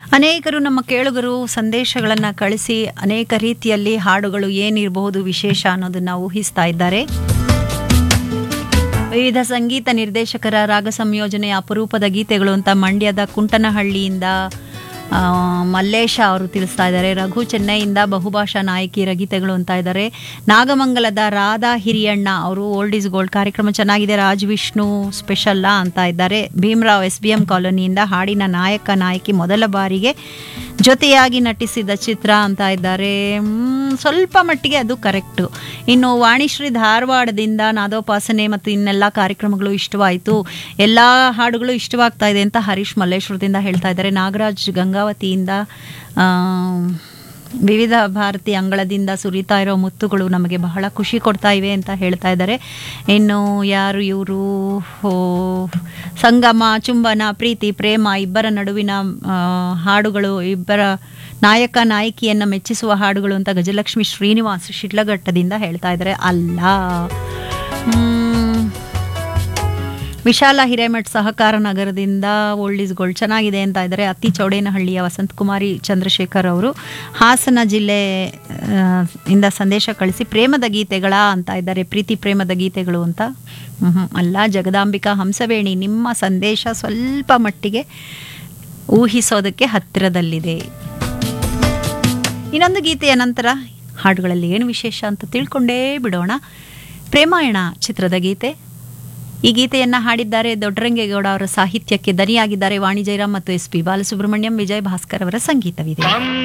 ಅನೇಕರು ನಮ್ಮ ಕೇಳುಗರು ಸಂದೇಶಗಳನ್ನು ಕಳಿಸಿ ಅನೇಕ ರೀತಿಯಲ್ಲಿ ಹಾಡುಗಳು ಏನಿರಬಹುದು ವಿಶೇಷ ಅನ್ನೋದನ್ನ ಊಹಿಸ್ತಾ ಇದ್ದಾರೆ ವಿವಿಧ ಸಂಗೀತ ನಿರ್ದೇಶಕರ ರಾಗ ಸಂಯೋಜನೆ ಅಪರೂಪದ ಗೀತೆಗಳು ಅಂತ ಮಂಡ್ಯದ ಕುಂಟನಹಳ್ಳಿಯಿಂದ ಆ, ಮಲ್ಲೇಶ ಅವರು ತಿಳಿಸ್ತಾ ಇದ್ದಾರೆ ರಘು ಚೆನ್ನೈಯಿಂದ ಬಹುಭಾಷಾ ನಾಯಕಿಯರ ಗೀತೆಗಳು ಅಂತ ಇದ್ದಾರೆ ನಾಗಮಂಗಲದ ರಾಧಾ ಹಿರಿಯಣ್ಣ ಅವರು ಓಲ್ಡ್ ಈಸ್ ಗೋಲ್ಡ್ ಕಾರ್ಯಕ್ರಮ ಚೆನ್ನಾಗಿದೆ ರಾಜ್ ವಿಷ್ಣು ಸ್ಪೆಷಲ್ಲ ಅಂತ ಇದ್ದಾರೆ ಭೀಮರಾವ್ ಎಸ್ ಬಿ ಎಂ ಕಾಲೋನಿಯಿಂದ ಹಾಡಿನ ನಾಯಕ ನಾಯಕಿ ಮೊದಲ ಬಾರಿಗೆ ಜೊತೆಯಾಗಿ ನಟಿಸಿದ ಚಿತ್ರ ಅಂತ ಇದ್ದಾರೆ ಮ್, ಸ್ವಲ್ಪ ಮಟ್ಟಿಗೆ ಅದು ಕರೆಕ್ಟು ಇನ್ನು ವಾಣಿಶ್ರೀ ಧಾರವಾಡದಿಂದ ನಾದೋಪಾಸನೆ ಮತ್ತು ಇನ್ನೆಲ್ಲ ಕಾರ್ಯಕ್ರಮಗಳು ಇಷ್ಟವಾಯಿತು ಎಲ್ಲ ಹಾಡುಗಳು ಇಷ್ಟವಾಗ್ತಾ ಇದೆ ಅಂತ ಹರೀಶ್ ಮಲ್ಲೇಶ್ವರದಿಂದ ಹೇಳ್ತಾ ಇದ್ದಾರೆ ನಾಗರಾಜ್ ಗಂಗಾವತಿಯಿಂದ ಆ, ವಿವಿಧ ಭಾರತಿ ಅಂಗಳದಿಂದ ಸುರಿತಾ ಇರೋ ಮುತ್ತುಗಳು ನಮಗೆ ಬಹಳ ಖುಷಿ ಕೊಡ್ತಾ ಇವೆ ಅಂತ ಹೇಳ್ತಾ ಇದ್ದಾರೆ ಇನ್ನು ಯಾರು ಇವರು ಸಂಗಮ ಚುಂಬನ ಪ್ರೀತಿ ಪ್ರೇಮ ಇಬ್ಬರ ನಡುವಿನ ಆ, ಹಾಡುಗಳು ಇಬ್ಬರ ನಾಯಕ ನಾಯಕಿಯನ್ನು ಮೆಚ್ಚಿಸುವ ಹಾಡುಗಳು ಅಂತ ಗಜಲಕ್ಷ್ಮಿ ಶ್ರೀನಿವಾಸ್ ಶಿಡ್ಲಘಟ್ಟದಿಂದ ಹೇಳ್ತಾ ಇದ್ದಾರೆ ಅಲ್ಲ ಮ್, ವಿಶಾಲ ಹಿರೇಮಠ್ ಸಹಕಾರ ನಗರದಿಂದ ಓಲ್ಡ್ ಈಸ್ ಗೋಲ್ಡ್ ಚೆನ್ನಾಗಿದೆ ಅಂತ ಇದ್ದಾರೆ ಅತ್ತಿ ಚೌಡೇನಹಳ್ಳಿಯ ವಸಂತ ಕುಮಾರಿ ಚಂದ್ರಶೇಖರ್ ಅವರು ಹಾಸನ ಜಿಲ್ಲೆ ಆ, ಇಂದ ಸಂದೇಶ ಕಳಿಸಿ ಪ್ರೇಮದ ಗೀತೆಗಳ ಅಂತ ಇದ್ದಾರೆ ಪ್ರೀತಿ ಪ್ರೇಮದ ಗೀತೆಗಳು ಅಂತ ಮ್ಹೂ. ಅಲ್ಲ ಜಗದಾಂಬಿಕಾ ಹಂಸವೇಣಿ ನಿಮ್ಮ ಸಂದೇಶ ಸ್ವಲ್ಪ ಮಟ್ಟಿಗೆ ಊಹಿಸೋದಕ್ಕೆ ಹತ್ತಿರದಲ್ಲಿದೆ ಇನ್ನೊಂದು ಗೀತೆಯ ನಂತರ ಹಾಡುಗಳಲ್ಲಿ ಏನು ವಿಶೇಷ ಅಂತ ತಿಳ್ಕೊಂಡೇ ಬಿಡೋಣ ಪ್ರೇಮಾಯಣ ಚಿತ್ರದ ಗೀತೆ ಈ ಗೀತೆಯನ್ನ ಹಾಡಿದ್ದಾರೆ ದೊಡ್ಡರಂಗೇಗೌಡ ಅವರ ಸಾಹಿತ್ಯಕ್ಕೆ ದನಿಯಾಗಿದ್ದಾರೆ ವಾಣಿ ಜಯರಾಮ್ ಮತ್ತು ಎಸ್ ಪಿ ಬಾಲಸುಬ್ರಹ್ಮಣ್ಯಂ ವಿಜಯ್ ಭಾಸ್ಕರ್ ಅವರ ಸಂಗೀತವಿದೆ